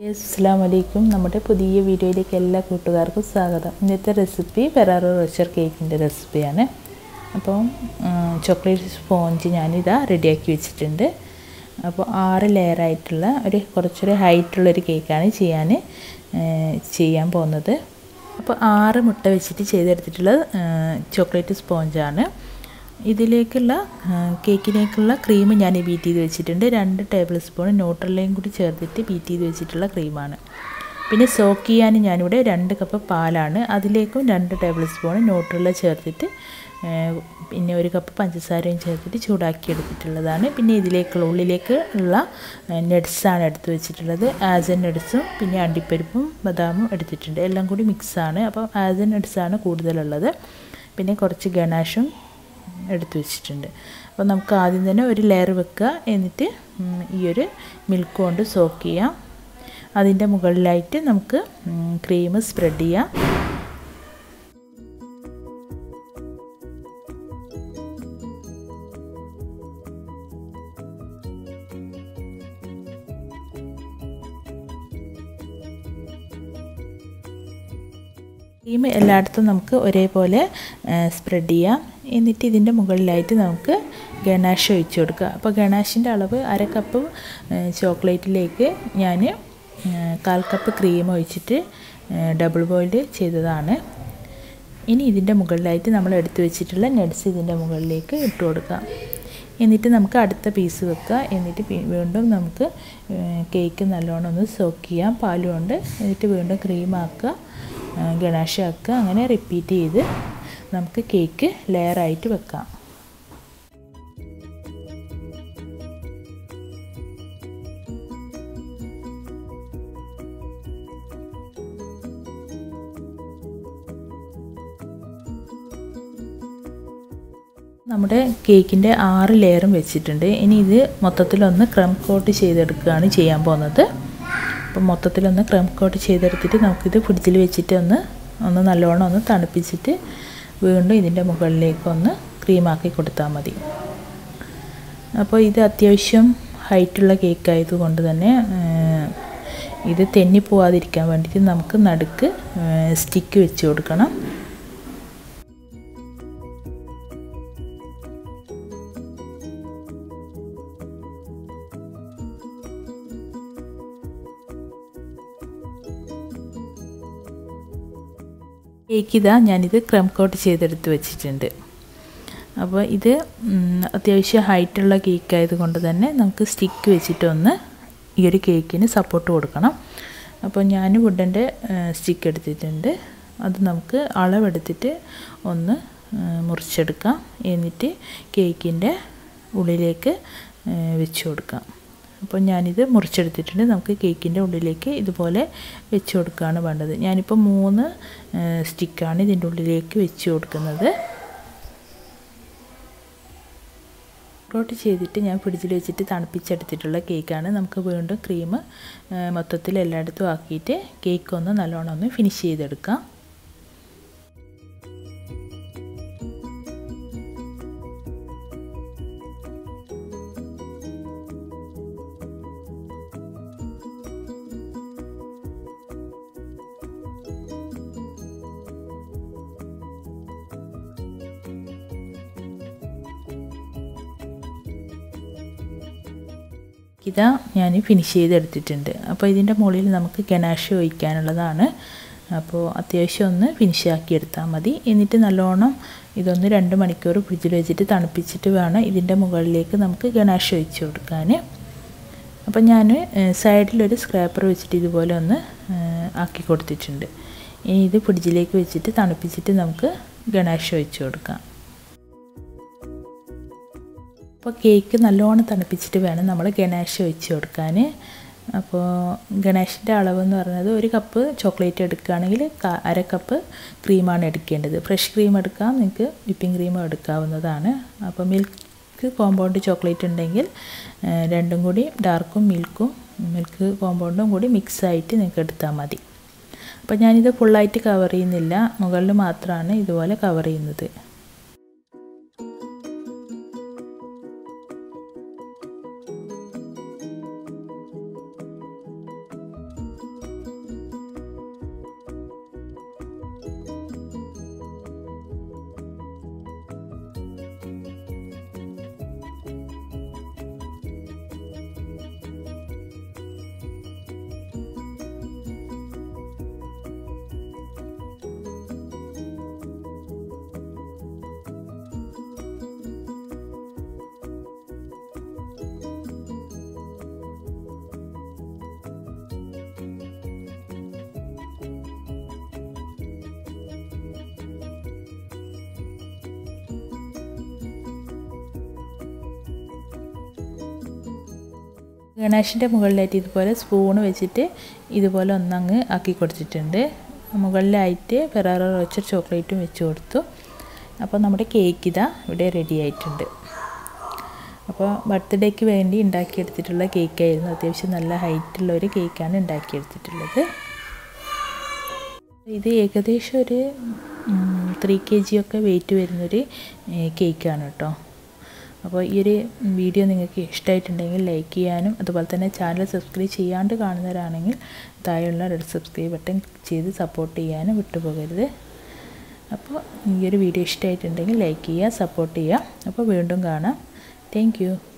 അസ്സാം വലൈക്കും നമ്മുടെ പുതിയ വീഡിയോയിലേക്ക് എല്ലാ കൂട്ടുകാർക്കും സ്വാഗതം ഇന്നത്തെ റെസിപ്പി ഫെറാറോ റോച്ചർ കേക്കിൻ്റെ റെസിപ്പിയാണ് അപ്പോൾ ചോക്ലേറ്റ് സ്പോഞ്ച് ഞാനിതാ റെഡിയാക്കി വെച്ചിട്ടുണ്ട് അപ്പോൾ ആറ് ലെയറായിട്ടുള്ള ഒരു കുറച്ചൊരു ഹൈറ്റുള്ളൊരു കേക്കാണ് ചെയ്യാൻ ചെയ്യാൻ പോകുന്നത് അപ്പോൾ ആറ് മുട്ട വെച്ചിട്ട് ചെയ്തെടുത്തിട്ടുള്ള ചോക്ലേറ്റ് സ്പോഞ്ചാണ് ഇതിലേക്കുള്ള കേക്കിലേക്കുള്ള ക്രീം ഞാൻ ബീറ്റ് ചെയ്ത് വെച്ചിട്ടുണ്ട് രണ്ട് ടേബിൾ സ്പൂൺ ന്യൂട്രലയും കൂടി ചേർത്തിട്ട് ബീറ്റ് ചെയ്ത് വെച്ചിട്ടുള്ള ക്രീമാണ് പിന്നെ സോക്ക് ചെയ്യാൻ ഞാനിവിടെ രണ്ട് കപ്പ് പാലാണ് അതിലേക്കും രണ്ട് ടേബിൾ സ്പൂൺ ന്യൂട്രല ചേർത്തിട്ട് പിന്നെ ഒരു കപ്പ് പഞ്ചസാരയും ചേർത്തിട്ട് ചൂടാക്കി എടുത്തിട്ടുള്ളതാണ് പിന്നെ ഇതിലേക്കുള്ള ഉള്ളിലേക്ക് ഉള്ള നട്ട്സാണ് എടുത്ത് വെച്ചിട്ടുള്ളത് ആസൻ നട്ട്സും പിന്നെ അണ്ടിപ്പരിപ്പും ബദാമും എടുത്തിട്ടുണ്ട് എല്ലാം കൂടി മിക്സാണ് അപ്പോൾ ആസൻ നട്ട്സാണ് കൂടുതലുള്ളത് പിന്നെ കുറച്ച് ഗണാഷും എടുത്തു വെച്ചിട്ടുണ്ട് അപ്പോൾ നമുക്ക് ആദ്യം തന്നെ ഒരു ലെയർ വെക്കുക എന്നിട്ട് ഈ ഒരു മിൽക്ക് കൊണ്ട് സോക്ക് ചെയ്യാം അതിൻ്റെ മുകളിലായിട്ട് നമുക്ക് ക്രീം സ്പ്രെഡ് ചെയ്യാം ക്രീം എല്ലായിടത്തും നമുക്ക് ഒരേപോലെ സ്പ്രെഡ് ചെയ്യാം എന്നിട്ട് ഇതിൻ്റെ മുകളിലായിട്ട് നമുക്ക് ഗണാഷ് ഒഴിച്ചു കൊടുക്കുക അപ്പോൾ ഗണാഷിൻ്റെ അളവ് അര കപ്പ് ചോക്ലേറ്റിലേക്ക് ഞാൻ കാൽ കപ്പ് ക്രീം ഒഴിച്ചിട്ട് ഡബിൾ ബോയിൽഡ് ചെയ്തതാണ് ഇനി ഇതിൻ്റെ മുകളിലായിട്ട് നമ്മൾ എടുത്തു വെച്ചിട്ടുള്ള നട്ട്സ് ഇതിൻ്റെ മുകളിലേക്ക് ഇട്ട് കൊടുക്കാം എന്നിട്ട് നമുക്ക് അടുത്ത പീസ് വെക്കുക എന്നിട്ട് വീണ്ടും നമുക്ക് കേക്ക് നല്ലോണം ഒന്ന് സോക്ക് ചെയ്യാം പാലുകൊണ്ട് എന്നിട്ട് വീണ്ടും ക്രീം ആക്കുക ഗണാഷ് ആക്കുക അങ്ങനെ റിപ്പീറ്റ് ചെയ്ത് നമുക്ക് കേക്ക് ലെയറായിട്ട് വെക്കാം നമ്മുടെ കേക്കിൻ്റെ ആറ് ലെയറും വെച്ചിട്ടുണ്ട് ഇനി ഇത് മൊത്തത്തിലൊന്ന് ക്രം കോട്ട് ചെയ്തെടുക്കുകയാണ് ചെയ്യാൻ പോകുന്നത് അപ്പം മൊത്തത്തിലൊന്ന് ക്രം കോട്ട് ചെയ്തെടുത്തിട്ട് നമുക്കിത് ഫ്രിഡ്ജിൽ വെച്ചിട്ട് ഒന്ന് ഒന്ന് നല്ലോണം ഒന്ന് തണുപ്പിച്ചിട്ട് വീണ്ടും ഇതിൻ്റെ മുകളിലേക്ക് ഒന്ന് ക്രീമാക്കി കൊടുത്താൽ മതി അപ്പോൾ ഇത് അത്യാവശ്യം ഹൈറ്റുള്ള കേക്ക് ആയതുകൊണ്ട് തന്നെ ഇത് തെന്നി പോവാതിരിക്കാൻ വേണ്ടിയിട്ട് നമുക്ക് നടുക്ക് സ്റ്റിക്ക് വെച്ച് കൊടുക്കണം കേക്ക് ഇതാ ഞാനിത് ക്രം കോട്ട് ചെയ്തെടുത്ത് വെച്ചിട്ടുണ്ട് അപ്പോൾ ഇത് അത്യാവശ്യം ഹൈറ്റുള്ള കേക്ക് ആയതുകൊണ്ട് തന്നെ നമുക്ക് സ്റ്റിക്ക് വെച്ചിട്ടൊന്ന് ഈ ഒരു കേക്കിന് സപ്പോർട്ട് കൊടുക്കണം അപ്പോൾ ഞാൻ വുഡൻ്റെ സ്റ്റിക്ക് എടുത്തിട്ടുണ്ട് അത് നമുക്ക് അളവെടുത്തിട്ട് ഒന്ന് മുറിച്ചെടുക്കാം എന്നിട്ട് കേക്കിൻ്റെ ഉള്ളിലേക്ക് വെച്ച് കൊടുക്കാം അപ്പോൾ ഞാനിത് മുറിച്ചെടുത്തിട്ടുണ്ട് നമുക്ക് കേക്കിൻ്റെ ഉള്ളിലേക്ക് ഇതുപോലെ വെച്ച് കൊടുക്കുകയാണ് വേണ്ടത് ഞാനിപ്പോൾ മൂന്ന് സ്റ്റിക്കാണ് ഇതിൻ്റെ ഉള്ളിലേക്ക് വെച്ച് കൊടുക്കുന്നത് റോട്ട് ചെയ്തിട്ട് ഞാൻ ഫ്രിഡ്ജിൽ വെച്ചിട്ട് തണുപ്പിച്ചെടുത്തിട്ടുള്ള കേക്കാണ് നമുക്ക് വീണ്ടും ക്രീം മൊത്തത്തിൽ എല്ലായിടത്തും ആക്കിയിട്ട് കേക്ക് ഒന്ന് നല്ലോണം ഒന്ന് ഫിനിഷ് ചെയ്തെടുക്കാം ഇതാ ഞാൻ ഫിനിഷ് ചെയ്തെടുത്തിട്ടുണ്ട് അപ്പോൾ ഇതിൻ്റെ മുകളിൽ നമുക്ക് ഗണാഷ് ഒഴിക്കാനുള്ളതാണ് അപ്പോൾ അത്യാവശ്യം ഒന്ന് ഫിനിഷ് ആക്കി എടുത്താൽ മതി എന്നിട്ട് നല്ലോണം ഇതൊന്ന് രണ്ട് മണിക്കൂർ ഫ്രിഡ്ജിൽ വെച്ചിട്ട് തണുപ്പിച്ചിട്ട് വേണം ഇതിൻ്റെ മുകളിലേക്ക് നമുക്ക് ഗണാഷ് ഒഴിച്ച് കൊടുക്കാൻ അപ്പോൾ ഞാൻ സൈഡിലൊരു സ്ക്രാപ്പർ വെച്ചിട്ട് ഇതുപോലെ ഒന്ന് ആക്കി കൊടുത്തിട്ടുണ്ട് ഇനി ഇത് ഫ്രിഡ്ജിലേക്ക് വെച്ചിട്ട് തണുപ്പിച്ചിട്ട് നമുക്ക് ഗണാഷ് ഒഴിച്ച് കൊടുക്കാം അപ്പോൾ കേക്ക് നല്ലോണം തണുപ്പിച്ചിട്ട് വേണം നമ്മൾ ഗണേഷ് ഒഴിച്ച് കൊടുക്കാൻ അപ്പോൾ ഗണേഷിൻ്റെ അളവെന്ന് പറയുന്നത് ഒരു കപ്പ് ചോക്ലേറ്റ് എടുക്കുകയാണെങ്കിൽ അര കപ്പ് ക്രീമാണ് എടുക്കേണ്ടത് ഫ്രഷ് ക്രീം എടുക്കാം നിങ്ങൾക്ക് വിപ്പിംഗ് ക്രീം എടുക്കാവുന്നതാണ് അപ്പോൾ മിൽക്ക് കോമ്പൗണ്ട് ചോക്ലേറ്റ് ഉണ്ടെങ്കിൽ രണ്ടും കൂടി ഡാർക്കും മിൽക്കും മിൽക്ക് കോമ്പൗണ്ടും കൂടി മിക്സായിട്ട് നിങ്ങൾക്ക് എടുത്താൽ മതി അപ്പോൾ ഞാനിത് ഫുള്ളായിട്ട് കവർ ചെയ്യുന്നില്ല മുകളിൽ മാത്രമാണ് ഇതുപോലെ കവർ ചെയ്യുന്നത് ഗണേഷിൻ്റെ മുകളിലായിട്ട് ഇതുപോലെ സ്പൂണ് വെച്ചിട്ട് ഇതുപോലെ ഒന്നങ്ങ് ആക്കി കൊടുത്തിട്ടുണ്ട് മുകളിലായിട്ട് ഫെറാറോ റോച്ചർ ചോക്ലേറ്റും വെച്ച് കൊടുത്തു അപ്പോൾ നമ്മുടെ കേക്ക് ഇതാ ഇവിടെ റെഡി ആയിട്ടുണ്ട് അപ്പോൾ ബർത്ത്ഡേക്ക് വേണ്ടി ഉണ്ടാക്കിയെടുത്തിട്ടുള്ള കേക്കായിരുന്നു അത്യാവശ്യം നല്ല ഹൈറ്റുള്ള ഒരു കേക്കാണ് ഉണ്ടാക്കിയെടുത്തിട്ടുള്ളത് ഇത് ഏകദേശം ഒരു ത്രീ കെ ജി ഒക്കെ വെയിറ്റ് വരുന്നൊരു കേക്കാണ് കേട്ടോ അപ്പോൾ ഈ ഒരു വീഡിയോ നിങ്ങൾക്ക് ഇഷ്ടമായിട്ടുണ്ടെങ്കിൽ ലൈക്ക് ചെയ്യാനും അതുപോലെ തന്നെ ചാനൽ സബ്സ്ക്രൈബ് ചെയ്യാണ്ട് കാണുന്നവരാണെങ്കിൽ താഴെയുള്ള റെഡ് സബ്സ്ക്രൈബ് ബട്ടൺ ചെയ്ത് സപ്പോർട്ട് ചെയ്യാനും വിട്ടുപോകരുത് അപ്പോൾ ഈ ഒരു വീഡിയോ ഇഷ്ടമായിട്ടുണ്ടെങ്കിൽ ലൈക്ക് ചെയ്യുക സപ്പോർട്ട് ചെയ്യുക അപ്പോൾ വീണ്ടും കാണാം താങ്ക്